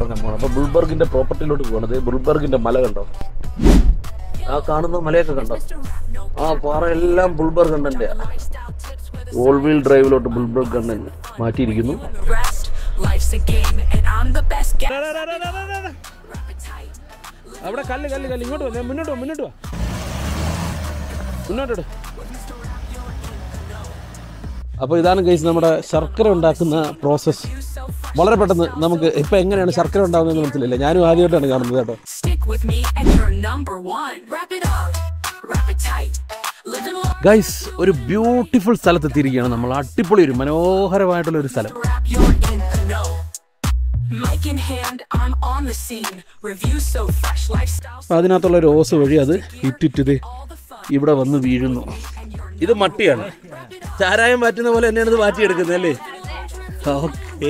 ഇറങ്ങാൻ പോകണം അപ്പോൾ ബുൾബർഗിന്റെ പ്രോപ്പർട്ടിയിലോട്ട് പോകണത് ബുൾബർഗിന്റെ മല കണ്ടോ ആ കാണുന്ന മലയൊക്കെ കണ്ടോ ആ പാറ എല്ലാം ബുൾബർഗ് കണ്ടന്റെ ഓൾ വീൽ ഡ്രൈവിലോട്ട് ബുൾബർഗ് കണ്ണൻ മാറ്റിയിരിക്കുന്നു rest. Life's a game, and I'm the best. Get അവിടെ കല്ല് കല്ല് കല്ല് ഇങ്ങോട്ട് വാ മുന്നോട്ട് വാ മുന്നോട്ട് വാ മുന്നോട്ട് അപ്പോൾ ഇതാണ് കേസ് നമ്മുടെ ശർക്കര ഉണ്ടാക്കുന്ന പ്രോസസ്സ് വളരെ പെട്ടെന്ന് നമുക്ക് ഇപ്പം എങ്ങനെയാണ് ശർക്കര ഉണ്ടാകുന്നതെന്ന് മനസ്സിലില്ല ഞാനും ആദ്യമായിട്ടാണ് കാണുന്നത് കേട്ടോ Stick with me, and you're number one. Wrap it up, wrap it tight. Living life, guys ഒരു ബ്യൂട്ടിഫുൾ സ്ഥലത്തെത്തിയിരിക്കുകയാണ് നമ്മൾ അടിപൊളി ഒരു മനോഹരമായിട്ടുള്ള ഒരു സ്ഥലം wrap you're in the know. Mic in hand, I'm on the scene. Review so fresh, lifestyles, അപ്പോൾ അതിനകത്തുള്ള ഒരു ഓസ് വഴി അത് ഇറ്റിറ്റത് all the fun, ഇവിടെ വന്ന് വീഴുന്നു and you're ഇത് മട്ടിയാണ് ചാരായം മാറ്റുന്ന പോലെ തന്നെയാണ് ഇത് മാറ്റിയെടുക്കുന്നത് അല്ലേ okay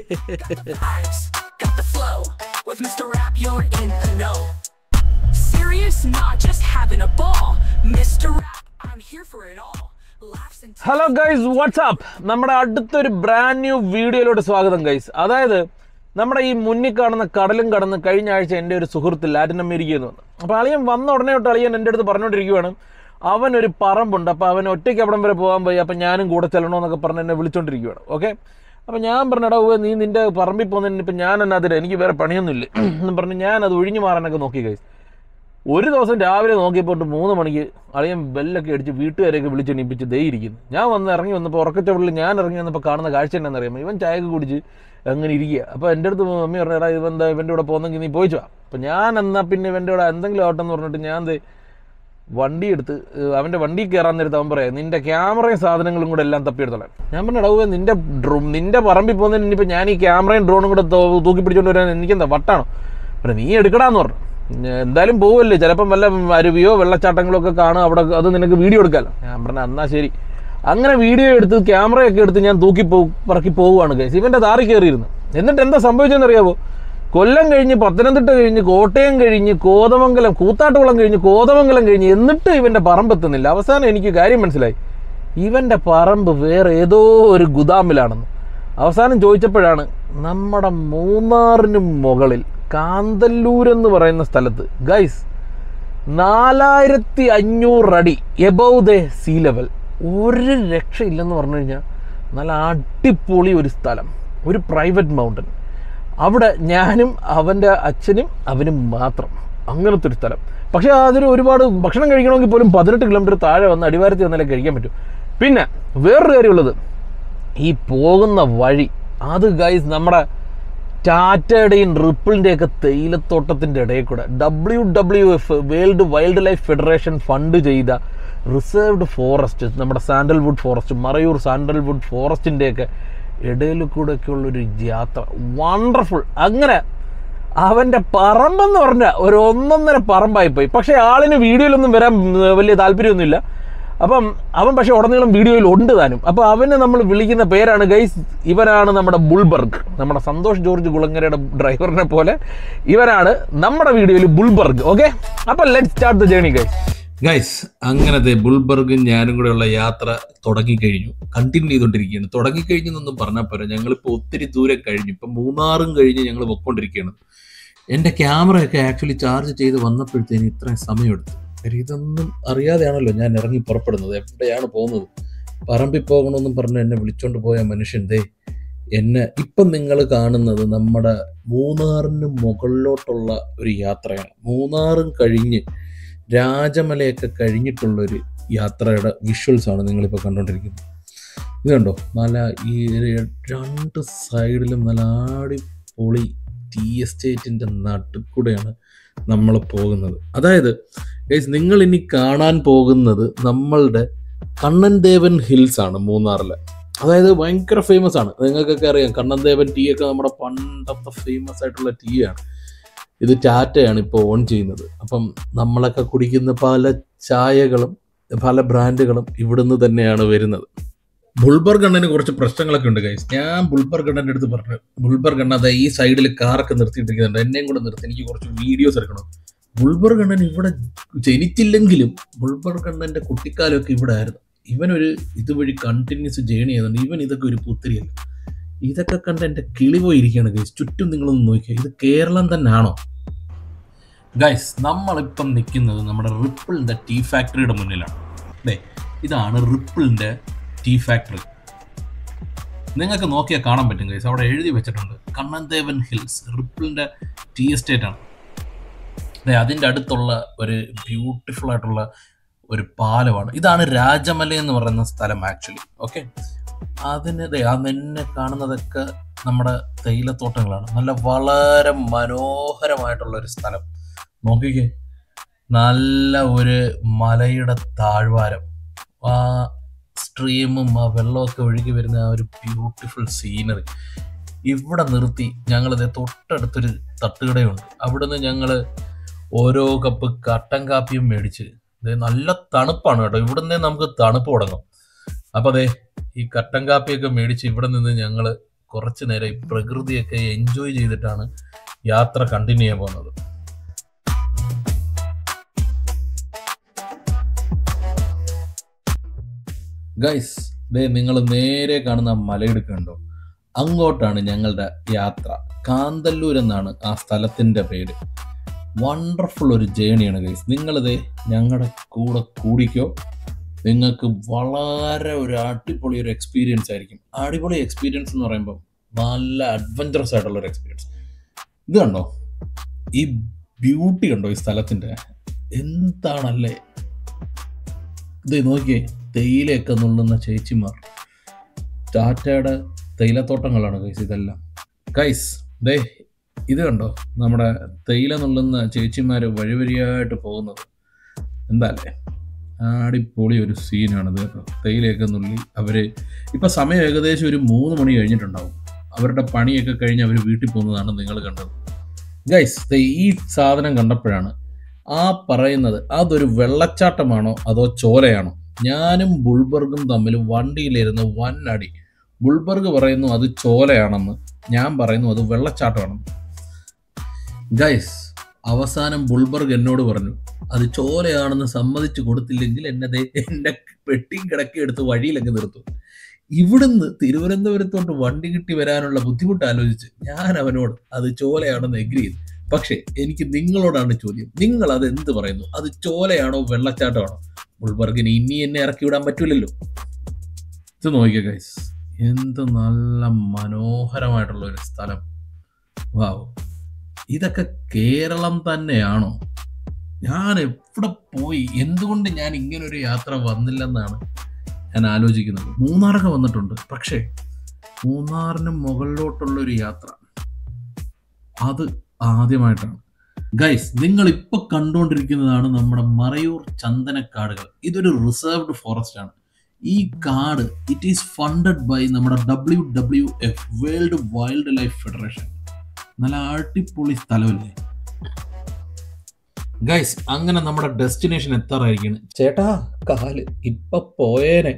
vibes. Got the flow. With Mr. Rap, you're in the know. Serious, not just having a ball. Mr. Rap, I'm here for it all. Laughs and hello guys what's up നമ്മുടെ അടുത്തൊരു ബ്രാൻഡ് ന്യൂ വീഡിയോയിലോട്ട് സ്വാഗതം guys അതായത് നമ്മുടെ ഈ മുന്നിൽ കാണുന്ന കടലും കടന്ന് കഴിഞ്ഞ ആഴ്ച എൻ്റെ ഒരു സുഹൃത്ത് ലാറ്റിൻ അമേരിക്കയിൽ നിന്ന് വന്നു അപ്പോൾ അളിയൻ വന്ന ഉടനെ തൊട്ട് അളിയൻ എൻ്റെ അടുത്ത് പറഞ്ഞുകൊണ്ടിരിക്കുവാണ് അവൻ ഒരു പറമ്പുണ്ട് അപ്പോൾ അവൻ ഒറ്റയ്ക്ക് അവിടം വരെ പോകാൻ പോയി അപ്പം ഞാനും കൂടെ ചെല്ലണമെന്നൊക്കെ പറഞ്ഞ് എന്നെ വിളിച്ചോണ്ടിരിക്കുവാണ് ഓക്കെ അപ്പോൾ ഞാൻ പറഞ്ഞടാ ഓ നീ നിൻ്റെ പറമ്പിൽ പോകുന്നതിന് ഇപ്പം ഞാൻ എന്നാ അതിന് എനിക്ക് വേറെ പണിയൊന്നുമില്ല എന്ന് പറഞ്ഞ് ഞാൻ അത് ഒഴിഞ്ഞു മാറാനൊക്കെ നോക്കി ഗൈസ് ഒരു ദിവസം രാവിലെ നോക്കിയപ്പോൾ തൊട്ട് മൂന്ന് മണിക്ക് അളിയൻ ബെല്ലൊക്കെ അടിച്ച് വീട്ടുകാരെയൊക്കെ വിളിച്ചെണീപ്പിച്ച് ദേ ഇരിക്കുന്നു ഞാൻ വന്ന് ഇറങ്ങി വന്നപ്പോൾ ഉറക്കച്ചവളിൽ ഞാൻ ഇറങ്ങി വന്നപ്പോൾ കാണുന്ന കാഴ്ച എന്താണെന്നറിയാമോ ഇവൻ ചായയൊക്കെ കുടിച്ച് അങ്ങനെ ഇരിക്കുക അപ്പോൾ എൻ്റെ അടുത്ത് മമ്മി പറഞ്ഞാ ഇവൻ എന്താ ഇവൻ്റെ കൂടെ പോകുന്നെങ്കിൽ നീ പോയിച്ചു വാ അപ്പം ഞാൻ എന്നാൽ പിന്നെ ഇവൻ്റെ കൂടെ എന്തെങ്കിലും ആവട്ടെ എന്ന് പറഞ്ഞിട്ട് ഞാൻ ദേ വണ്ടി എടുത്ത് ഏഹ് അവൻ്റെ വണ്ടി കയറാൻ നേരത്ത് അവൻ പറയാം നിന്റെ ക്യാമറയും സാധനങ്ങളും കൂടെ എല്ലാം തപ്പിയെടുത്തോളാം ഞാൻ പറഞ്ഞു ഡൗവേ നിന്റെ ഡ്രോ നിന്റെ പറമ്പിൽ പോകുന്നതിന് ഇനിയിപ്പോൾ ഞാൻ ഈ ക്യാമറയും ഡ്രോണും കൂടെ തോ- തൂക്കി പിടിച്ചോണ്ട് വരാൻ എനിക്കെന്താ വട്ടാണോ പറഞ്ഞു നീ എടുക്കടാന്ന് പറഞ്ഞു ഞാൻ എന്തായാലും പോവല്ലേ ചിലപ്പം വല്ല അരുവിയോ വെള്ളച്ചാട്ടങ്ങളോ ഒക്കെ കാണും അവിടെ അത് നിനക്ക് വീഡിയോ എടുക്കാമല്ലോ ഞാൻ പറഞ്ഞു എന്നാ ശരി അങ്ങനെ വീഡിയോ എടുത്ത് ക്യാമറയൊക്കെ എടുത്ത് ഞാൻ തൂക്കി പോ പറക്കി പോവുകയാണ് കേസ് ഇവൻ്റെ താറി കയറിയിരുന്നു എന്നിട്ട് എന്താ സംഭവിച്ചതെന്ന് അറിയാവോ കൊല്ലം കഴിഞ്ഞ് പത്തനംതിട്ട കഴിഞ്ഞ് കോട്ടയം കഴിഞ്ഞ് കോതമംഗലം കൂത്താട്ടുകുളം കഴിഞ്ഞ് കോതമംഗലം കഴിഞ്ഞ് എന്നിട്ട് ഇവൻ്റെ പറമ്പെത്തുന്നില്ല അവസാനം എനിക്ക് കാര്യം മനസ്സിലായി ഇവൻ്റെ പറമ്പ് വേറെ ഏതോ ഒരു ഗുദാമിലാണെന്ന് അവസാനം ചോദിച്ചപ്പോഴാണ് നമ്മുടെ മൂന്നാറിന് മുകളിൽ കാന്തല്ലൂർ എന്ന് പറയുന്ന സ്ഥലത്ത് ഗൈസ് നാലായിരത്തി അഞ്ഞൂറ് അടി എബവ് ദ സീ ലെവൽ ഒരു രക്ഷയില്ലെന്ന് പറഞ്ഞു കഴിഞ്ഞാൽ നല്ല അടിപൊളി ഒരു സ്ഥലം ഒരു പ്രൈവറ്റ് മൗണ്ടൻ അവിടെ ഞാനും അവൻ്റെ അച്ഛനും അവനും മാത്രം അങ്ങനത്തെ ഒരു സ്ഥലം പക്ഷേ അതിന് ഒരുപാട് ഭക്ഷണം കഴിക്കണമെങ്കിൽ പോലും പതിനെട്ട് കിലോമീറ്റർ താഴെ വന്ന് അടിവാരത്തിൽ വന്നാലേ കഴിക്കാൻ പറ്റും പിന്നെ വേറൊരു കാര്യമുള്ളത് ഈ പോകുന്ന വഴി അത് ഗൈസ് നമ്മുടെ ടാറ്റയുടെയും റിപ്പിളിൻ്റെയൊക്കെ തേയിലത്തോട്ടത്തിൻ്റെ ഇടയിൽ കൂടെ W W F world wildlife federation fund ചെയ്ത റിസർവ്ഡ് ഫോറസ്റ്റ് നമ്മുടെ സാൻഡൽവുഡ് ഫോറസ്റ്റ് മറയൂർ സാൻഡൽവുഡ് ഫോറസ്റ്റിൻ്റെയൊക്കെ ഇടയിൽ കൂടെയൊക്കെ ഉള്ളൊരു യാത്ര വണ്ടർഫുൾ അങ്ങനെ അവൻ്റെ പറമ്പെന്ന് പറഞ്ഞാൽ ഒരു ഒന്നൊന്നര പറമ്പായിപ്പോയി പക്ഷേ ആളിന് വീഡിയോയിലൊന്നും വരാൻ ഉം, വലിയ താല്പര്യമൊന്നുമില്ല അപ്പം അവൻ പക്ഷേ ഉടനീളം വീഡിയോയിൽ ഉണ്ട് താനും അപ്പോൾ അവനെ നമ്മൾ വിളിക്കുന്ന പേരാണ് ഗൈസ് ഇവരാണ് നമ്മുടെ ബുൾബർഗ് നമ്മുടെ സന്തോഷ് ജോർജ് കുളങ്ങരയുടെ ഡ്രൈവറിനെ പോലെ ഇവരാണ് നമ്മുടെ വീഡിയോയിൽ ബുൾബർഗ് ഓക്കെ അപ്പം let start the journey guys guys അങ്ങനത്തെ ബുൾബർഗും ഞാനും കൂടെയുള്ള യാത്ര തുടങ്ങിക്കഴിഞ്ഞു കണ്ടിന്യൂ ചെയ്തുകൊണ്ടിരിക്കുകയാണ് തുടങ്ങിക്കഴിഞ്ഞു എന്നൊന്നും പറഞ്ഞാൽ പോരാ ഞങ്ങളിപ്പോൾ ഒത്തിരി ദൂരം കഴിഞ്ഞു ഇപ്പം മൂന്നാറും കഴിഞ്ഞ് ഞങ്ങൾ പൊയ്ക്കൊണ്ടിരിക്കുകയാണ് എൻ്റെ ക്യാമറയൊക്കെ ആക്ച്വലി ചാർജ് ചെയ്ത് വന്നപ്പോഴത്തേന് ഇത്രയും സമയമെടുത്തു കാര്യം ഇതൊന്നും അറിയാതെയാണല്ലോ ഞാൻ ഇറങ്ങി പുറപ്പെടുന്നത് എവിടെയാണ് പോകുന്നത് പറമ്പിൽ പോകണമെന്നും പറഞ്ഞ് എന്നെ വിളിച്ചോണ്ട് പോയ മനുഷ്യൻ ദേ എന്നെ ഇപ്പം നിങ്ങൾ കാണുന്നത് നമ്മുടെ മൂന്നാറിന് മുകളിലോട്ടുള്ള ഒരു യാത്രയാണ് മൂന്നാറും കഴിഞ്ഞ് രാജമലയൊക്കെ കഴിഞ്ഞിട്ടുള്ളൊരു യാത്രയുടെ വിഷ്വൽസ് ആണ് നിങ്ങളിപ്പോൾ കണ്ടുകൊണ്ടിരിക്കുന്നത് ഇത് കണ്ടോ നല്ല ഈ രണ്ട് സൈഡിലും നല്ല ആടിപ്പൊളി ടീ എസ്റ്റേറ്റിൻ്റെ നടുക്കൂടെയാണ് നമ്മൾ പോകുന്നത് അതായത് ഗൈസ് നിങ്ങൾ ഇനി കാണാൻ പോകുന്നത് നമ്മളുടെ കണ്ണൻ ദേവൻ ഹിൽസ് ആണ് മൂന്നാറിലെ അതായത് ഭയങ്കര ഫേമസ് ആണ് നിങ്ങൾക്കൊക്കെ അറിയാം കണ്ണൻ ദേവൻ ടീ ഒക്കെ നമ്മുടെ പണ്ടത്തെ ഫേമസ് ആയിട്ടുള്ള ടീ ആണ് ഇത് ടാറ്റയാണ് ഇപ്പോൾ ഓൺ ചെയ്യുന്നത് അപ്പം നമ്മളൊക്കെ കുടിക്കുന്ന പല ചായകളും പല ബ്രാൻഡുകളും ഇവിടുന്ന് തന്നെയാണ് വരുന്നത് ബുൾബർ ഗണ്ണന് കുറച്ച് പ്രശ്നങ്ങളൊക്കെ ഉണ്ട് ഗൈസ് ഞാൻ ബുൾബർ ഗണ്ണൻ്റെ അടുത്ത് പറഞ്ഞു ബുൾബർ ഗണ്ണ അതാ ഈ സൈഡിൽ കാറൊക്കെ നിർത്തിയിട്ടിരിക്കുന്നുണ്ട് എന്നെയും കൂടെ നിർത്തി എനിക്ക് കുറച്ച് വീഡിയോസ് എടുക്കണം ബുൾബർ ഗണ്ണൻ ഇവിടെ ജനിച്ചില്ലെങ്കിലും ബുൾബർ ഗണ്ണൻ്റെ കുട്ടിക്കാലമൊക്കെ ഇവിടെ ആയിരുന്നു ഇവനൊരു ഇതുവഴി കണ്ടിന്യൂസ് ജേണി ചെയ്യുന്നുണ്ട് ഇവൻ ഇതൊക്കെ ഒരു പുത്തിരിയല്ല ഇതൊക്കെ കണ്ട് എൻ്റെ കിളി പോയിരിക്കുകയാണ് ഗൈസ് ചുറ്റും നിങ്ങളൊന്ന് നോക്കിയാൽ ഇത് കേരളം തന്നെയാണോ ഗൈസ് നമ്മളിപ്പം നിൽക്കുന്നത് നമ്മുടെ റിപ്പിളിൻ്റെ ടീ ഫാക്ടറിയുടെ മുന്നിലാണ് അതെ ഇതാണ് റിപ്പിളിൻ്റെ ടീ ഫാക്ടറി നിങ്ങൾക്ക് നോക്കിയാൽ കാണാൻ പറ്റും ഗൈസ് അവിടെ എഴുതി വെച്ചിട്ടുണ്ട് കണ്ണൻദേവൻ ഹിൽസ് റിപ്പിളിൻ്റെ ടീ എസ്റ്റേറ്റ് ആണ് അതെ അതിൻ്റെ അടുത്തുള്ള ഒരു ബ്യൂട്ടിഫുൾ ആയിട്ടുള്ള ഒരു പാലമാണ് ഇതാണ് രാജമല എന്ന് പറയുന്ന സ്ഥലം ആക്ച്വലി ഓക്കെ അതിന് ദേ ആ നെന്നെ കാണുന്നതൊക്കെ നമ്മുടെ തേയിലത്തോട്ടങ്ങളാണ് നല്ല വളരെ മനോഹരമായിട്ടുള്ള ഒരു സ്ഥലം നോക്കിക്കേ നല്ല ഒരു മലയുടെ താഴ്വാരം ആ സ്ട്രീമും ആ വെള്ളമൊക്കെ ഒഴുകി വരുന്ന ആ ഒരു ബ്യൂട്ടിഫുൾ സീനറി ഇവിടെ നിർത്തി ഞങ്ങളിത് തൊട്ടടുത്തൊരു തട്ടുകടയുണ്ട് അവിടുന്ന് ഞങ്ങൾ ഓരോ കപ്പ് കട്ടൻ കാപ്പിയും മേടിച്ച് ഇത് നല്ല തണുപ്പാണ് കേട്ടോ ഇവിടുന്ന് നമുക്ക് തണുപ്പ് തുടങ്ങും അപ്പൊ അതെ ഈ കട്ടൻ കാപ്പിയൊക്കെ മേടിച്ച് ഇവിടെ നിന്ന് ഞങ്ങൾ കുറച്ച് നേരം ഈ പ്രകൃതിയൊക്കെ എൻജോയ് ചെയ്തിട്ടാണ് യാത്ര കണ്ടിന്യൂ ചെയ്യാൻ പോകുന്നത് ഗൈസ് ദേ നിങ്ങൾ നേരെ കാണുന്ന ആ മലയിടുക്കുണ്ടോ അങ്ങോട്ടാണ് ഞങ്ങളുടെ യാത്ര കാന്തല്ലൂർ എന്നാണ് ആ സ്ഥലത്തിന്റെ പേര് വണ്ടർഫുൾ ഒരു ജേണിയാണ് ഗൈസ് നിങ്ങളിത് ഞങ്ങളുടെ കൂടെ കൂടിക്കോ നിങ്ങൾക്ക് വളരെ ഒരു അടിപൊളി ഒരു എക്സ്പീരിയൻസ് ആയിരിക്കും അടിപൊളി എക്സ്പീരിയൻസ് എന്ന് പറയുമ്പോൾ നല്ല അഡ്വഞ്ചറസ് ആയിട്ടുള്ള ഒരു എക്സ്പീരിയൻസ് ഇത് കണ്ടോ ഈ ബ്യൂട്ടി കണ്ടോ ഈ സ്ഥലത്തിന്റെ എന്താണല്ലേ ഇത് നോക്കിയേ തേയിലയൊക്കെ നുള്ളുന്ന ചേച്ചിമാർ ടാറ്റയുടെ തേയിലത്തോട്ടങ്ങളാണ് ഗൈസ് ഇതെല്ലാം ഗൈസ് ദേ ഇത് കണ്ടോ നമ്മുടെ തേയില നുള്ളുന്ന ചേച്ചിമാർ വഴിവരിയായിട്ട് പോകുന്നത് എന്താല്ലേ അടിപൊളി ഒരു സീനാണ് ഇത് കേട്ടോ തേയിലയൊക്കെ നുള്ളി അവര് ഇപ്പൊ സമയം ഏകദേശം ഒരു മൂന്ന് മണി കഴിഞ്ഞിട്ടുണ്ടാവും അവരുടെ പണിയൊക്കെ കഴിഞ്ഞ് അവർ വീട്ടിൽ പോകുന്നതാണ് നിങ്ങൾ കണ്ടത് ഗൈസ് ദേ ഈ സാധനം കണ്ടപ്പോഴാണ് ആ പറയുന്നത് അതൊരു വെള്ളച്ചാട്ടമാണോ അതോ ചോലയാണോ ഞാനും ബുൾബർഗും തമ്മിൽ വണ്ടിയിലിരുന്ന് വൻ അടി ബുൾബർഗ് പറയുന്നു അത് ചോലയാണെന്ന് ഞാൻ പറയുന്നു അത് വെള്ളച്ചാട്ടമാണെന്ന് ഗൈസ് അവസാനം ബുൾബർഗ് എന്നോട് പറഞ്ഞു അത് ചോലയാണെന്ന് സമ്മതിച്ചു കൊടുത്തില്ലെങ്കിൽ എന്നെ എന്റെ പെട്ടിയും കിടക്കി എടുത്ത് വഴിയിലങ്ങ് നിർത്തും ഇവിടുന്ന് തിരുവനന്തപുരത്തോട്ട് വണ്ടി കിട്ടി വരാനുള്ള ബുദ്ധിമുട്ട് ആലോചിച്ച് ഞാൻ അവനോട് അത് ചോലയാണെന്ന് എഗ്രി ചെയ്തു പക്ഷേ എനിക്ക് നിങ്ങളോടാണ് ചോദ്യം നിങ്ങൾ അത് എന്ത് പറയുന്നു അത് ചോലയാണോ വെള്ളച്ചാട്ടമാണോ ബുൾബർഗിന് ഇനി എന്നെ ഇറക്കി വിടാൻ പറ്റൂലല്ലോ ഇത് നോക്കിയ ഗൈസ് എന്ത് നല്ല മനോഹരമായിട്ടുള്ള ഒരു സ്ഥലം വാവ് ഇതൊക്കെ കേരളം തന്നെയാണോ ഞാൻ എവിടെ പോയി എന്തുകൊണ്ട് ഞാൻ ഇങ്ങനെ ഒരു യാത്ര വന്നില്ലെന്നാണ് ഞാൻ ആലോചിക്കുന്നത് മൂന്നാറൊക്കെ വന്നിട്ടുണ്ട് പക്ഷേ മൂന്നാറിന് മുകളിലോട്ടുള്ള ഒരു യാത്ര അത് ആദ്യമായിട്ടാണ് ഗൈസ് നിങ്ങൾ ഇപ്പൊ കണ്ടുകൊണ്ടിരിക്കുന്നതാണ് നമ്മുടെ മറയൂർ ചന്ദനക്കാടുകൾ ഇതൊരു റിസർവ്ഡ് ഫോറസ്റ്റ് ആണ് ഈ കാട് ഇറ്റ് ഈസ് ഫണ്ടഡ് ബൈ നമ്മുടെ W W F world wildlife federation നല്ല അടിപൊളി സ്ഥലമല്ലേ ഗൈസ് അങ്ങനെ നമ്മുടെ ഡെസ്റ്റിനേഷൻ എത്താറായിരിക്കണം ചേട്ടാ കാല് ഇപ്പൊ പോയേനെ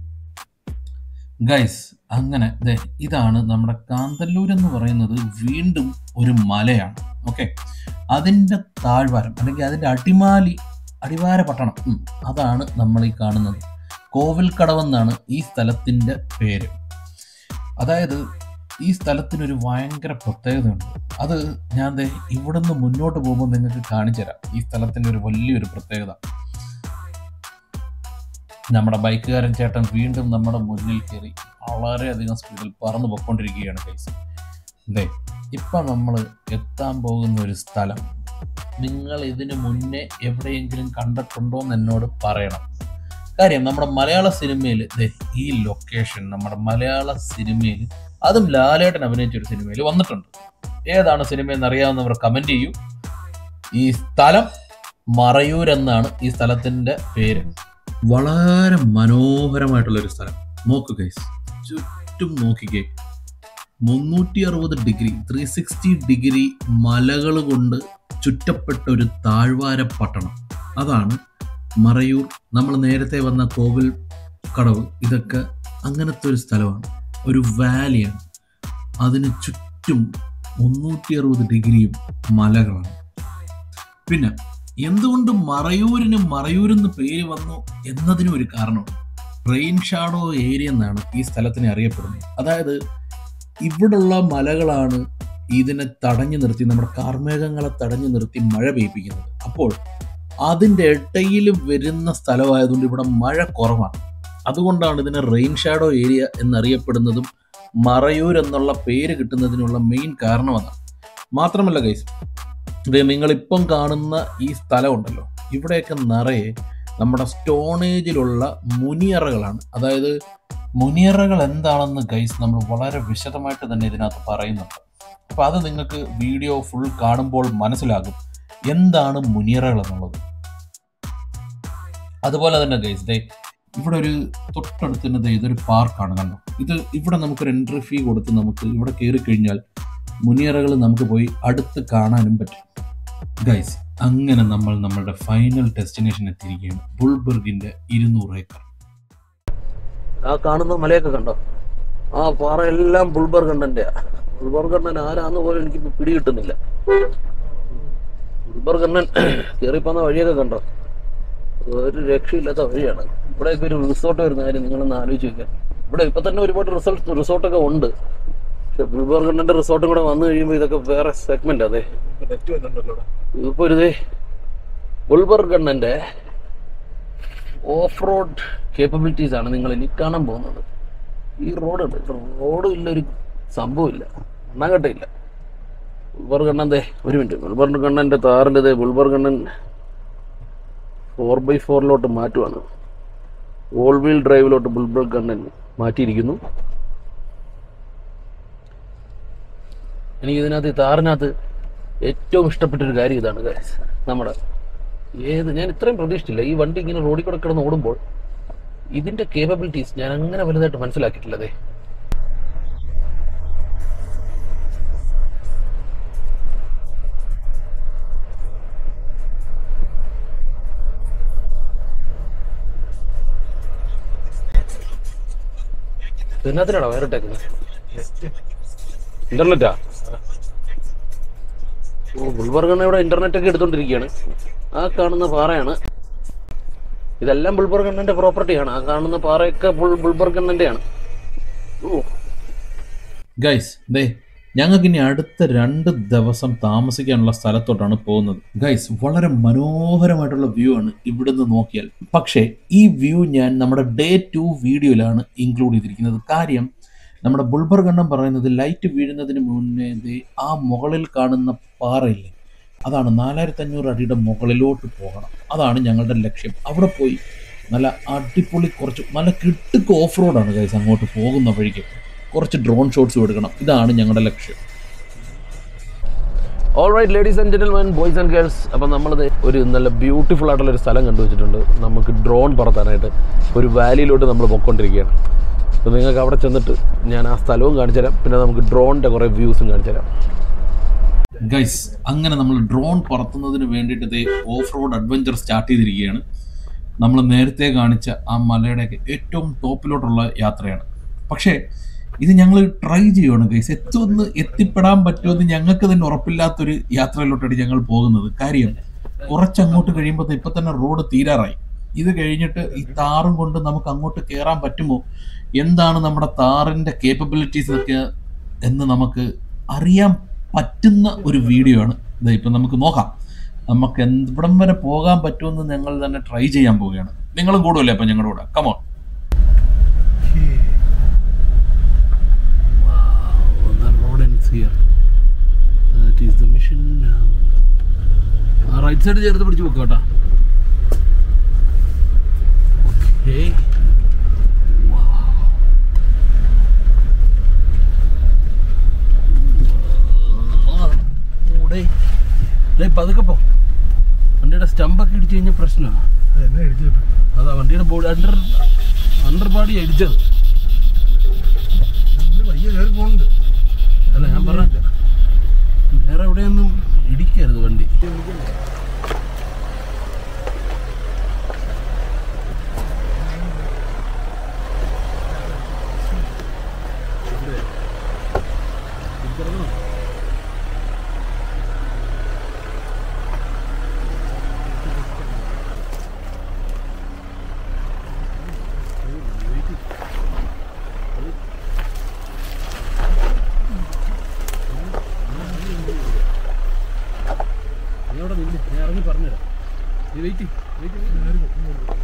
ഗൈസ് അങ്ങനെ ദേ ഇതാണ് നമ്മുടെ കാന്തല്ലൂർ എന്ന് പറയുന്നത് വീണ്ടും ഒരു മലയാണ് ഓക്കെ അതിൻ്റെ താഴ്വാരം അല്ലെങ്കിൽ അതിൻ്റെ അടിമാലി അടിവാര പട്ടണം ഉം, അതാണ് നമ്മൾ ഈ കാണുന്നത് കോവിൽക്കടവെന്നാണ് ഈ സ്ഥലത്തിൻ്റെ പേര് അതായത് ഈ സ്ഥലത്തിനൊരു ഭയങ്കര പ്രത്യേകതയുണ്ട് അത് ഞാൻ ദേ ഇവിടുന്ന് മുന്നോട്ട് പോകുമ്പോൾ നിങ്ങൾക്ക് കാണിച്ചു തരാം ഈ സ്ഥലത്തിൻ്റെ ഒരു വലിയൊരു പ്രത്യേകത നമ്മുടെ ബൈക്കുകാരൻ ചേട്ടൻ വീണ്ടും നമ്മുടെ മുന്നിൽ കയറി വളരെയധികം സ്പീഡിൽ പറന്നു പൊയ്ക്കൊണ്ടിരിക്കുകയാണ് കേസ് അതെ ഇപ്പം നമ്മൾ എത്താൻ പോകുന്ന ഒരു സ്ഥലം നിങ്ങൾ ഇതിനു മുന്നേ എവിടെയെങ്കിലും കണ്ടിട്ടുണ്ടോ എന്ന് എന്നോട് പറയണം കാര്യം നമ്മുടെ മലയാള സിനിമയിൽ ഈ ലൊക്കേഷൻ നമ്മുടെ മലയാള സിനിമയിൽ അതും ലാലേട്ടൻ അഭിനയിച്ച ഒരു സിനിമയിൽ വന്നിട്ടുണ്ട് ഏതാണ് സിനിമ എന്ന് അറിയാവുന്നവർ കമന്റ് ചെയ്യൂ ഈ സ്ഥലം മറയൂർ എന്നാണ് ഈ സ്ഥലത്തിന്റെ പേര് വളരെ മനോഹരമായിട്ടുള്ള ഒരു സ്ഥലം നോക്കു ഗൈസ് ചുറ്റും നോക്കിക്കേ മുന്നൂറ്റി അറുപത് ഡിഗ്രി ത്രീ സിക്സ്റ്റി ഡിഗ്രി മലകൾ കൊണ്ട് ചുറ്റപ്പെട്ട ഒരു താഴ്വാര പട്ടണം അതാണ് മറയൂർ നമ്മൾ നേരത്തെ വന്ന കോവിൽ കടവ് ഇതൊക്കെ അങ്ങനത്തെ ഒരു സ്ഥലമാണ് ഒരു വാലിയാണ് അതിന് ചുറ്റും മുന്നൂറ്റി അറുപത് ഡിഗ്രിയും മലകളാണ് പിന്നെ എന്തുകൊണ്ട് മറയൂരിന് മറയൂരെന്ന് പേര് വന്നു എന്നതിനും ഒരു കാരണമുണ്ട് റെയിൻ ഷാഡോ ഏരിയ എന്നാണ് ഈ സ്ഥലത്തിനെ അറിയപ്പെടുന്നത് അതായത് ഇവിടുള്ള മലകളാണ് ഇതിനെ തടഞ്ഞു നിർത്തി നമ്മുടെ കാർമേഘങ്ങളെ തടഞ്ഞു നിർത്തി മഴ പെയ്പ്പിക്കുന്നത് അപ്പോൾ അതിൻ്റെ ഇടയിൽ വരുന്ന സ്ഥലമായതുകൊണ്ട് ഇവിടെ മഴ കുറവാണ് അതുകൊണ്ടാണ് ഇതിനെ റെയിൻ ഷാഡോ ഏരിയ എന്നറിയപ്പെടുന്നതും മറയൂർ എന്നുള്ള പേര് കിട്ടുന്നതിനുള്ള മെയിൻ കാരണം അതാണ് മാത്രമല്ല ഗൈസ് ഇത് നിങ്ങളിപ്പം കാണുന്ന ഈ സ്ഥലമുണ്ടല്ലോ ഇവിടെയൊക്കെ നിറയെ നമ്മുടെ സ്റ്റോണേജിലുള്ള മുനിയറകളാണ് അതായത് മുനിയറകൾ എന്താണെന്ന് ഗൈസ് നമ്മൾ വളരെ വിശദമായിട്ട് തന്നെ ഇതിനകത്ത് പറയുന്നുണ്ട് അപ്പോൾ അത് നിങ്ങൾക്ക് വീഡിയോ ഫുൾ കാണുമ്പോൾ മനസ്സിലാകും എന്താണ് മുനിയറകൾ എന്നുള്ളത് അതുപോലെ തന്നെ ഗൈസ് ദേ ഇവിടെ ഒരു തൊട്ടടുത്ത് തന്നെ ദേ ഇതൊരു പാർക്കാണ് കണ്ടോ ഇത് ഇവിടെ നമുക്കൊരു എൻട്രി ഫീ കൊടുത്ത് നമുക്ക് ഇവിടെ കയറി കഴിഞ്ഞാൽ മുനിയറകൾ നമുക്ക് പോയി അടുത്ത് കാണാനും പറ്റും ഗൈസ് അങ്ങനെ നമ്മൾ നമ്മുടെ ഫൈനൽ ഡെസ്റ്റിനേഷൻ എത്തിയിരിക്കുകയാണ് ബുൾബർഗിന്റെ ഇരുന്നൂറ് ഏക്കർ ആ കാണുന്ന മലയൊക്കെ കണ്ടോ ആ പാറയെല്ലാം ബുൾബർ കണ്ണന്റെ ബുൾബർ കണ്ണൻ ആരാന്ന് പോലും എനിക്ക് പിടി കിട്ടുന്നില്ല ബുൾബർ കണ്ണൻ കയറിപ്പോന്ന വഴിയൊക്കെ കണ്ടോ ഒരു രക്ഷയില്ലാത്ത വഴിയാണ് ഇവിടെയൊക്കെ ഒരു റിസോർട്ട് വരുന്ന കാര്യം നിങ്ങളൊന്ന് ആലോചിച്ച് നോക്കുക ഇവിടെ ഇപ്പൊ തന്നെ ഒരുപാട് റിസോർട്ട് റിസോർട്ടൊക്കെ ഉണ്ട് പക്ഷെ ബുൾബർ കണ്ണന്റെ റിസോർട്ടും കൂടെ വന്നു കഴിയുമ്പോൾ ഇതൊക്കെ വേറെ സെഗ്മെന്റ് അതെ ഇതിപ്പോ ഒരു ബുൾബർ കണ്ണന്റെ ഓഫ് റോഡ് കേപ്പബിലിറ്റീസ് ആണ് നിങ്ങൾ ഇനി കാണാൻ പോകുന്നത് ഈ റോഡ് ഉണ്ട് റോഡ് ഇല്ലൊരു സംഭവമില്ല എണ്ണാങ്കട്ടയില്ല ബുൾബർ കണ്ണൻ ദേ ഒരു മിനിറ്റ് ബുൾബർ കണ്ണൻ്റെ താറിൻ്റെ ദേ ബുൾബർ കണ്ണൻ ഫോർ ബൈ ഫോറിലോട്ട് മാറ്റുവാണ് ഓൾ വീൽ ഡ്രൈവിലോട്ട് ബുൾബർ കണ്ണൻ മാറ്റിയിരിക്കുന്നു എനിക്ക് ഇതിനകത്ത് ഈ താറിനകത്ത് ഏറ്റവും ഇഷ്ടപ്പെട്ടൊരു കാര്യം ഇതാണ് guys. നമ്മുടെ ഏത് ഞാൻ ഇത്രയും പ്രതീക്ഷിച്ചില്ല ഈ വണ്ടി ഇങ്ങനെ റോഡിൽ കൂടെ കിടന്ന് ഓടുമ്പോൾ ഇതിന്റെ കേപ്പബിലിറ്റീസ് ഞാൻ അങ്ങനെ വലുതായിട്ട് മനസ്സിലാക്കിയിട്ടില്ല അതെ ഇതിനകത്തിനാണോ വയറിട്ടേക്കുന്നത് ഇന്റർനെറ്റാ ഓ ബുൾബർഗണ്ണ ഇവിടെ ഇന്റർനെറ്റ് ഒക്കെ എടുത്തോണ്ടിരിക്കുകയാണ് ആ കാണുന്ന പാറയാണ് ഇതെല്ലാം ബുൾബർഗണ്ണന്റെ പ്രോപ്പർട്ടിയാണ് ആ കാണുന്ന പാറയൊക്കെ ബുൾ ബുൾബർഗണ്ണന്റെയാണ് ഓ ഗൈസ് ദേ ഞങ്ങൾക്ക് ഇനി അടുത്ത രണ്ട് ദിവസം താമസിക്കാനുള്ള സ്ഥലത്തോട്ടാണ് പോകുന്നത് ഗൈസ് വളരെ മനോഹരമായിട്ടുള്ള വ്യൂ ആണ് ഇവിടുന്ന് നോക്കിയാൽ പക്ഷേ ഈ വ്യൂ ഞാൻ നമ്മുടെ ഡേ ടു വീഡിയോയിലാണ് ഇൻക്ലൂഡ് ചെയ്തിരിക്കുന്നത് കാര്യം നമ്മുടെ ബുൾബർ കണ്ണം പറയുന്നത് ലൈറ്റ് വീഴുന്നതിന് മുന്നേ ദേ ആ മുകളിൽ കാണുന്ന പാറയില്ലേ അതാണ് നാലായിരത്തി അഞ്ഞൂറ് അടിയുടെ മുകളിലോട്ട് പോകണം അതാണ് ഞങ്ങളുടെ ലക്ഷ്യം അവിടെ പോയി നല്ല അടിപൊളി കുറച്ച് നല്ല കിട്ടുക്ക് ഓഫ് റോഡാണ് ഗൈസ് അങ്ങോട്ട് പോകുന്ന വഴിക്ക് കുറച്ച് ഡ്രോൺ ഷോട്ട്സും എടുക്കണം ഇതാണ് ഞങ്ങളുടെ ലക്ഷ്യം all right ladies and gentleman boys and girls അപ്പം നമ്മളത് ഒരു നല്ല ബ്യൂട്ടിഫുൾ ആയിട്ടുള്ള ഒരു സ്ഥലം കണ്ടുവച്ചിട്ടുണ്ട് നമുക്ക് ഡ്രോൺ പറത്താനായിട്ട് ഒരു വാലിയിലോട്ട് നമ്മൾ പൊയ്ക്കൊണ്ടിരിക്കുകയാണ് അപ്പോൾ നിങ്ങൾക്ക് അവിടെ ചെന്നിട്ട് ഞാൻ ആ സ്ഥലവും കാണിച്ചു തരാം പിന്നെ നമുക്ക് ഡ്രോണിൻ്റെ കുറേ വ്യൂസും കാണിച്ചു തരാം ഗൈസ് അങ്ങനെ നമ്മൾ ഡ്രോൺ പറത്തുന്നതിന് വേണ്ടിയിട്ട് ഇതേ ഓഫ് റോഡ് അഡ്വഞ്ചർ സ്റ്റാർട്ട് ചെയ്തിരിക്കുകയാണ് നമ്മൾ നേരത്തെ കാണിച്ച ആ മലയുടെയൊക്കെ ഏറ്റവും ടോപ്പിലോട്ടുള്ള യാത്രയാണ് പക്ഷേ ഇത് ഞങ്ങൾ ട്രൈ ചെയ്യുകയാണ് ഗൈസ് എത്തുമെന്ന് എത്തിപ്പെടാൻ പറ്റുമെന്ന് ഞങ്ങൾക്ക് തന്നെ ഉറപ്പില്ലാത്തൊരു യാത്രയിലോട്ടാണ് ഞങ്ങൾ പോകുന്നത് കാര്യം കുറച്ചങ്ങോട്ട് കഴിയുമ്പോൾ ഇപ്പൊ തന്നെ റോഡ് തീരാറായി ഇത് കഴിഞ്ഞിട്ട് ഈ താറും കൊണ്ട് നമുക്ക് അങ്ങോട്ട് കയറാൻ പറ്റുമോ എന്താണ് നമ്മുടെ താറിന്റെ കേപ്പബിലിറ്റീസ് ഒക്കെ എന്ന് നമുക്ക് അറിയാൻ പറ്റുന്ന ഒരു വീഡിയോ ആണ് ഇത് ഇപ്പം നമുക്ക് നോക്കാം നമുക്ക് എന്ത് ഇവിടം വരെ പോകാൻ പറ്റുമെന്ന് ഞങ്ങൾ തന്നെ ട്രൈ ചെയ്യാൻ പോവുകയാണ് നിങ്ങളും കൂടുമല്ലേ അപ്പം ഞങ്ങളുടെ കൂടെ കമോൺ റൈറ്റ് സൈഡ് ചേർത്ത് പിടിച്ച് വെക്കാം കേട്ടോ ഓക്കേ പതുക്കെ പോ വണ്ടിയുടെ സ്റ്റമ്പൊക്കെ ഇടിച്ചു കഴിഞ്ഞാൽ പ്രശ്നമാണ് അതാ വണ്ടിയുടെ ബോഡി അണ്ടർ അണ്ടർ ബാഡി അടിച്ചത് അല്ല ഞാൻ പറഞ്ഞ വേറെ എവിടെയൊന്നും ഇടിക്കരുത് വണ്ടി പറഞ്ഞുതരാം വെയിറ്റ് വെയിറ്റ്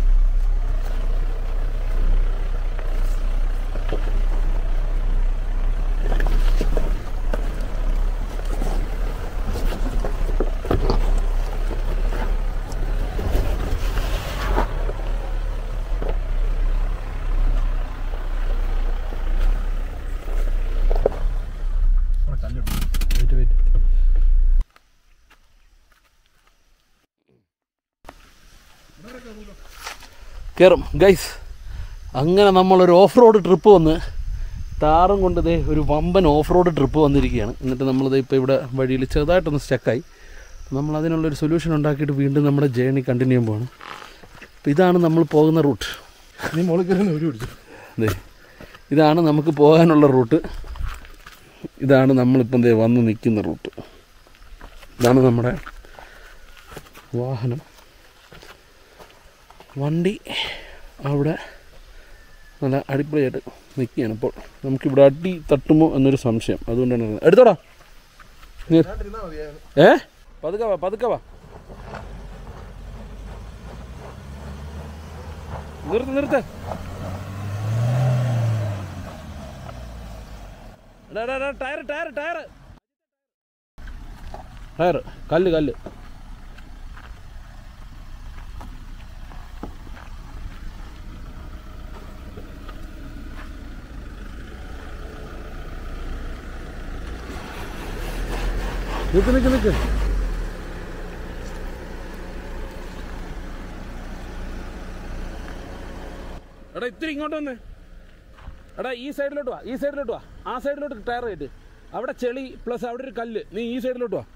വെയിറ്റ് വെയിറ്റ് കയറും ഗൈസ് അങ്ങനെ നമ്മളൊരു ഓഫ് റോഡ് ട്രിപ്പ് വന്ന് താറും കൊണ്ട് ദേ ഒരു വമ്പൻ ഓഫ് റോഡ് ട്രിപ്പ് വന്നിരിക്കുകയാണ് എന്നിട്ട് നമ്മളിത് ഇപ്പോൾ ഇവിടെ വഴിയിൽ ചെറുതായിട്ടൊന്ന് സ്റ്റക്കായി നമ്മൾ അതിനുള്ളൊരു സൊല്യൂഷൻ ഉണ്ടാക്കിയിട്ട് വീണ്ടും നമ്മുടെ ജേണി കണ്ടിന്യൂ ചെയ്യുമ്പോഴാണ് അപ്പോൾ ഇതാണ് നമ്മൾ പോകുന്ന റൂട്ട് നീ മോളിൽ കയറി ഒരു പിടിച്ചു അതെ ഇതാണ് നമുക്ക് പോകാനുള്ള റൂട്ട് ഇതാണ് നമ്മളിപ്പം ദേ വന്ന് നിൽക്കുന്ന റൂട്ട് ഇതാണ് നമ്മുടെ വാഹനം വണ്ടി അവിടെ നല്ല അടിപൊളിയായിട്ട് നിൽക്കുകയാണ് ഇപ്പോൾ നമുക്കിവിടെ അടി തട്ടുമോ എന്നൊരു സംശയം അതുകൊണ്ടാണ് ഇറങ്ങുന്നത്. എടുത്തോടാ നീ- ഏ പതുക്കെ വാ പതുക്കെ വാ നിർത്ത് നിർത്ത് എടാ, എടാ, എടാ, ടയർ ടയർ ടയർ ടയർ കല്ല് കല്ല് നിക്ക് നിക്ക് നിക്ക് എടാ ഇത്തിരി ഇങ്ങോട്ട് വന്നേ എടാ ഈ സൈഡിലോട്ട് വാ ഈ സൈഡിലോട്ട് വാ ആ സൈഡിലോട്ട് ടയർ കയറ്റ് അവിടെ ചെളി പ്ലസ് അവിടെ ഒരു കല്ല് നീ ഈ സൈഡിലോട്ട് വാ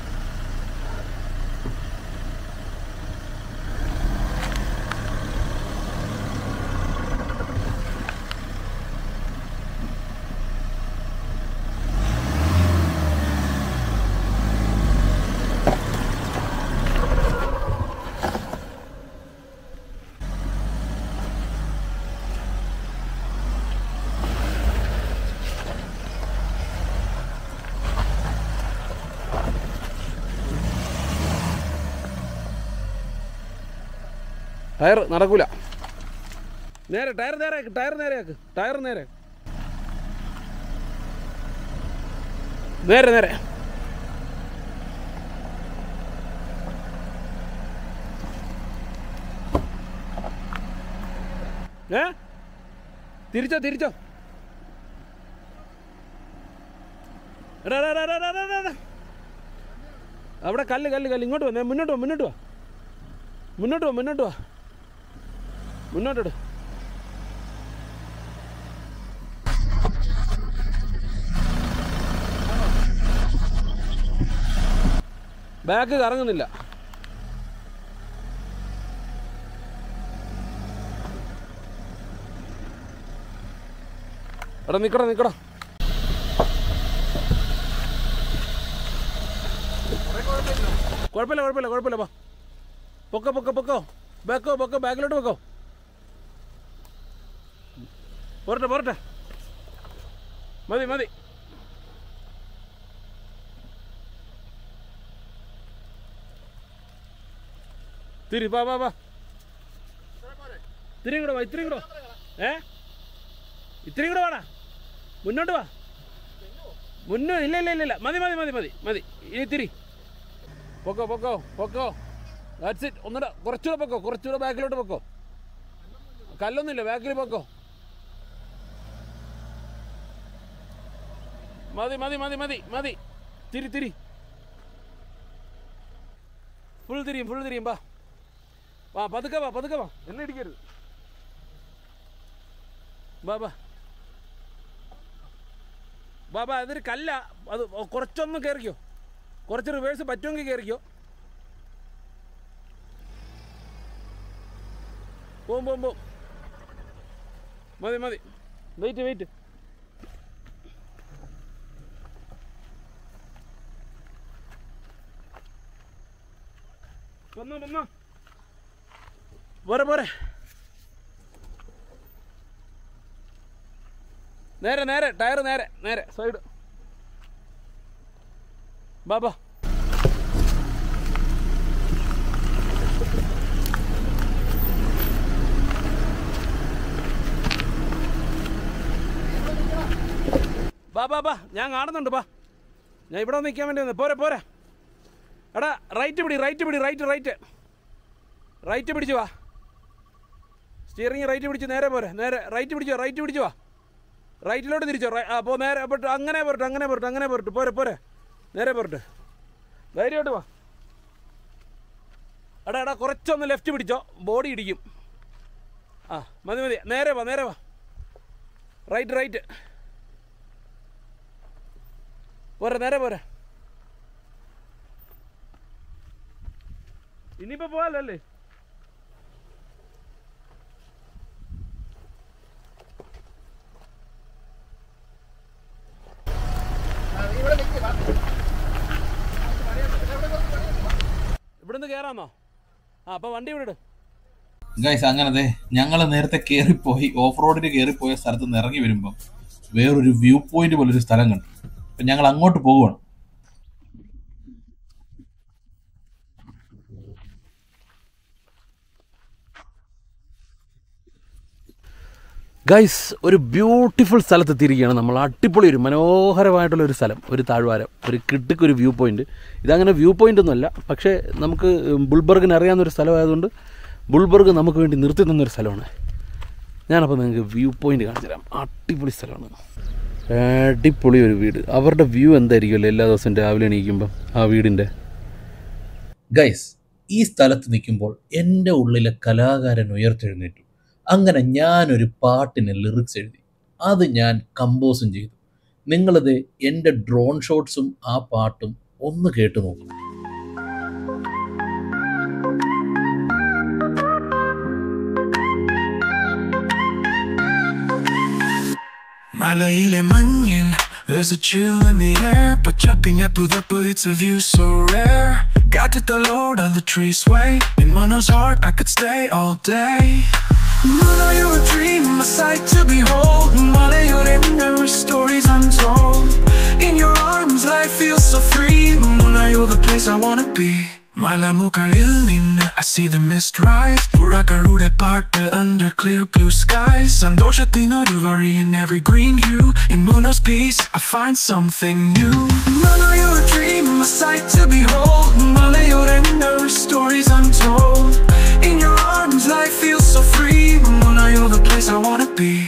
ടയർ നടക്കൂല നേരെ ടയർ നേരെ ആക്ക് ടയർ നേരെ ആക്ക് ടയർ നേരെ നേരെ നേരെ ഏ തിരിച്ചോ തിരിച്ചോ എടാ, എടാ, എടാ, എടാ, എടാ, എടാ, എടാ. അവിടെ കല്ല് കല്ല് കല്ല് ഇങ്ങോട്ട് വാ നേ, മുന്നോട്ട് വാ മുന്നോട്ട് വാ മുന്നോട്ട് വാ മുന്നോട്ട് വാ മുന്നോട്ടിട് ബാക്ക് കറങ്ങുന്നില്ല എടാ നിക്കടാ നിക്കടാ കുഴപ്പമില്ല കുഴപ്പമില്ല കുഴപ്പമില്ല വാ പൊക്കോ പൊക്കോ പൊക്കോ ബാക്കോ പൊക്കോ ബാക്കിലോട്ട് പൊക്കോ പോരട്ടെ പോരട്ടെ മതി മതി തിരി വാ വാ വാ ഇത്രയും കൂടെ വാ ഇത്രയും കൂടെ വാ. ഏ ഇത്രയും കൂടെ വാടാ മുന്നോട്ട് വാ മുന്നോ ഇല്ല ഇല്ല ഇല്ല ഇല്ല മതി മതി മതി മതി മതി ഇനി തിരി പൊക്കോ പൊക്കോ പൊക്കോ ദാറ്റ്സ് ഇറ്റ് ഒന്നുകൂടെ കുറച്ചുകൂടെ പൊക്കോ കുറച്ചുകൂടെ ബാക്കിലോട്ട് പൊക്കോ കല്ലൊന്നുമില്ല ബാക്കിൽ പൊക്കോ മതി മതി മതി മതി മതി തിരി തിരി ഫുൾ തിരിയും ഫുൾ തിരിയും വാ വാ പതുക്കെ വാ പതുക്കെ വാ എന്നെ ഇടിക്കരുത് വാ വാ വാ വാ അതൊരു കല്ല അത് കുറച്ചൊന്ന് കയറിക്കോ കുറച്ച് റിവേഴ്സ് പറ്റുമെങ്കിൽ കയറിക്കോ പോവും പോവും പോവും മതി മതി വെയിറ്റ് വെയിറ്റ് വന്നോ വന്നോ പോരെ പോരെ നേരെ നേരെ ടയർ നേരെ നേരെ സൈഡ് ബാബാ ബാ ബാ ബാ ഞാൻ കാണുന്നുണ്ട് ബാ ഞാൻ ഇവിടെ നിൽക്കാൻ വേണ്ടി വന്നു പോരെ പോരെ എടാ റൈറ്റ് പിടി റൈറ്റ് പിടി റൈറ്റ് റൈറ്റ് റൈറ്റ് പിടിച്ചു വാ സ്റ്റിയറിംഗ് റൈറ്റ് പിടിച്ച് നേരെ പോരെ നേരെ റൈറ്റ് പിടിച്ചോ റൈറ്റ് പിടിച്ചു വാ റൈറ്റിലോട്ട് തിരിച്ചോ റൈ- ആ പോ നേരെ പോട്ട് അങ്ങനെ പോരട്ടെ അങ്ങനെ പോരട്ടെ അങ്ങനെ പോരട്ടെ പോരെ പോരെ നേരെ പോരട്ടെ ധൈര്യമായിട്ട് വാ എടാ എടാ കുറച്ചൊന്ന് ലെഫ്റ്റ് പിടിച്ചോ ബോഡി ഇടിക്കും ആ മതി മതി നേരെ വാ നേരെ വാ റൈറ്റ് റൈറ്റ് പോരെ നേരെ പോരെ ഇനിയിപ്പോ പോവാലോ അല്ലേ ഇവിടുന്ന് കേറാന്നോ ആ അപ്പൊ വണ്ടി ഇവിടെ ഗൈസ് അങ്ങനത്തെ ഞങ്ങൾ നേരത്തെ കയറിപ്പോയി ഓഫ് റോഡിന് കയറിപ്പോയ സ്ഥലത്ത് നിന്ന് ഇറങ്ങി വരുമ്പം വേറൊരു വ്യൂ പോയിന്റ് പോലൊരു സ്ഥലം കണ്ടു അപ്പം ഞങ്ങൾ അങ്ങോട്ട് പോവുകയാണ് ഗൈസ് ഒരു ബ്യൂട്ടിഫുൾ സ്ഥലത്തെത്തിയിരിക്കുകയാണ് നമ്മൾ അടിപൊളി ഒരു മനോഹരമായിട്ടുള്ള ഒരു സ്ഥലം ഒരു താഴ്വാരം ഒരു കിട്ടുക്ക് ഒരു വ്യൂ പോയിന്റ് ഇതങ്ങനെ വ്യൂ പോയിന്റ് ഒന്നുമല്ല പക്ഷേ നമുക്ക് ബുൾബർഗിന് അറിയാവുന്ന ഒരു സ്ഥലമായതുകൊണ്ട് ബുൾബർഗ് നമുക്ക് വേണ്ടി നിർത്തി തന്നൊരു സ്ഥലമാണ് ഞാനപ്പോൾ നിങ്ങൾക്ക് വ്യൂ പോയിന്റ് കാണിച്ചു തരാം അടിപൊളി സ്ഥലമാണ് അടിപൊളി ഒരു വീട് അവരുടെ വ്യൂ എന്തായിരിക്കുമല്ലോ എല്ലാ ദിവസവും രാവിലെ എണീക്കുമ്പം ആ വീടിൻ്റെ ഗൈസ് ഈ സ്ഥലത്ത് നിൽക്കുമ്പോൾ എൻ്റെ ഉള്ളിലെ കലാകാരൻ ഉയർത്തെഴുന്നേറ്റു അങ്ങനെ ഞാനൊരു പാട്ടിന് ലിറിക്സ് എഴുതി അത് ഞാൻ കമ്പോസും ചെയ്തു നിങ്ങളത് എൻ്റെ ഡ്രോൺ ഷോട്ട്സും ആ പാട്ടും ഒന്ന് കേട്ടു നോക്കൂ Malaile mangin, there's a chill in the air But jumping up to the but it's a view so rare Got to the lord of the tree sway In Mono's heart I could stay all day Mono, you're a dream, a sight to behold Mala, you're in there stories untold In your arms life feels so free Mono, you're the place I wanna be Mala mukarilnin, I see the mist rise Purakarude partner under clear blue skies Sandoshatina Duvari in every green hue In Muno's peace, I find something new Mono, you're a dream, a sight to behold Mala, you're in there stories untold In your arms, life feels so free Mono, you're the place I wanna be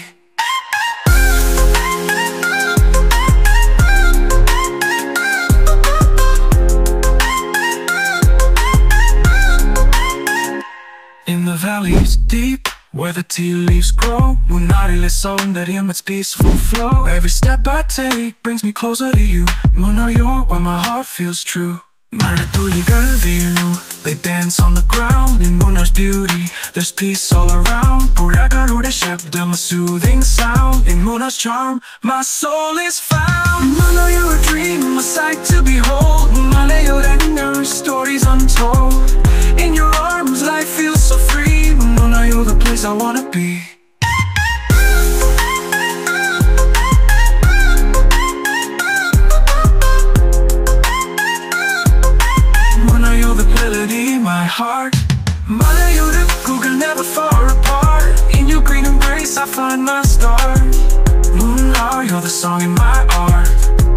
In the valleys deep, where the tea leaves grow Munari song in its peaceful flow Every step I take brings me closer to you Munar you're where my heart feels true Maratuligal view They dance on the ground In Munar's beauty There's peace all around Purakarude Shabdam a soothing sound In Munar's charm My soul is found Munar you're a dream A sight to behold Malayo and stories untold In your arms life feels so free Muna, you're the place I wanna be Muna, you're the melody in my heart Mala, you're the Google never far apart In your green embrace I find my stars Muna, you're the song in my art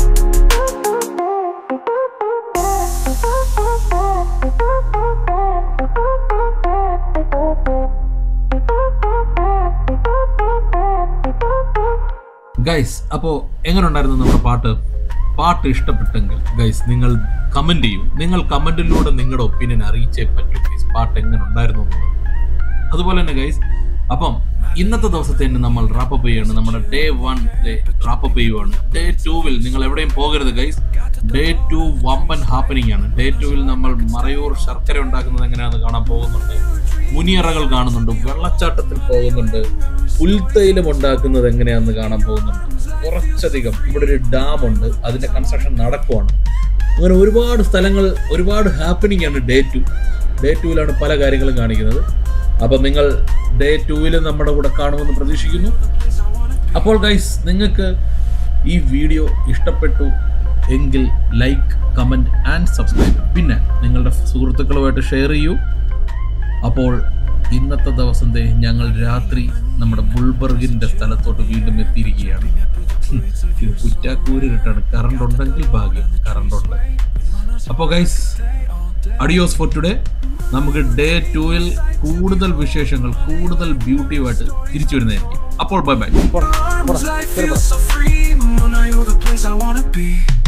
guys അപ്പോൾ എങ്ങനെ ഉണ്ടായിരുന്നു നമ്മുടെ പാട്ട് പാട്ട് ഇഷ്ടപ്പെട്ടെങ്കിൽ guys നിങ്ങൾ comment ചെയ്യൂ നിങ്ങൾ കമൻറ്റിലൂടെ നിങ്ങളുടെ ഒപ്പീനിയൻ അറിയിച്ചേ പറ്റൂ ഗൈസ് പാട്ട് എങ്ങനെ ഉണ്ടായിരുന്നു എന്നുള്ളത് അതുപോലെ തന്നെ ഗൈസ് അപ്പം ഇന്നത്തെ ദിവസത്തെ തന്നെ നമ്മൾ റാപ്പപ്പ് ചെയ്യാണ് നമ്മുടെ ഡേ വൺ ഡേ റാപ്പപ്പ് ചെയ്യുവാണ് ഡേ ടൂവിൽ നിങ്ങൾ എവിടെയും പോകരുത് ഗൈസ് ഡേ ടു വമ്പൻ ഹാപ്പനിങ് ആണ് ഡേ ടൂവിൽ നമ്മൾ മറയൂർ ശർക്കര ഉണ്ടാക്കുന്നത് എങ്ങനെയാണെന്ന് കാണാൻ പോകുന്നുണ്ട് മുനിയറകൾ കാണുന്നുണ്ട് വെള്ളച്ചാട്ടത്തിൽ പോകുന്നുണ്ട് പുൽത്തൈലം ഉണ്ടാക്കുന്നത് എങ്ങനെയാണെന്ന് കാണാൻ പോകുന്നുണ്ട് കുറച്ചധികം ഇവിടെ ഒരു ഡാം ഉണ്ട് അതിന്റെ കൺസ്ട്രക്ഷൻ നടക്കുവാണ് അങ്ങനെ ഒരുപാട് സ്ഥലങ്ങൾ ഒരുപാട് ഹാപ്പനിങ് ആണ് ഡേ ടു ഡേ ടുവിലാണ് പല കാര്യങ്ങളും കാണിക്കുന്നത് അപ്പം നിങ്ങൾ ഡേ ടുവിൽ നമ്മുടെ കൂടെ കാണുമെന്ന് പ്രതീക്ഷിക്കുന്നു അപ്പോൾ ഗൈസ് നിങ്ങൾക്ക് ഈ വീഡിയോ ഇഷ്ടപ്പെട്ടു എങ്കിൽ ലൈക്ക് കമൻറ്റ് ആൻഡ് സബ്സ്ക്രൈബ് പിന്നെ നിങ്ങളുടെ സുഹൃത്തുക്കളുമായിട്ട് ഷെയർ ചെയ്യൂ അപ്പോൾ ഇന്നത്തെ ദിവസത്തെ ഞങ്ങൾ രാത്രി നമ്മുടെ ബുൾബർഗിൻ്റെ സ്ഥലത്തോട്ട് വീണ്ടും എത്തിയിരിക്കുകയാണ് ഇത് കുറ്റാക്കൂരിട്ടാണ് കറണ്ട് ഉണ്ടെങ്കിൽ ഭാഗ്യം കറണ്ട് ഉണ്ട് അപ്പോൾ ഗൈസ് അഡിയോസ് ഫോർ ടുഡേ നമുക്ക് ഡേ ടൂവിൽ കൂടുതൽ വിശേഷങ്ങൾ കൂടുതൽ ബ്യൂട്ടിയുമായിട്ട് തിരിച്ചു വരുന്നതായിരിക്കും അപ്പോൾ bye bye Arms, life feels so free. Mona, you're the place I wanna be.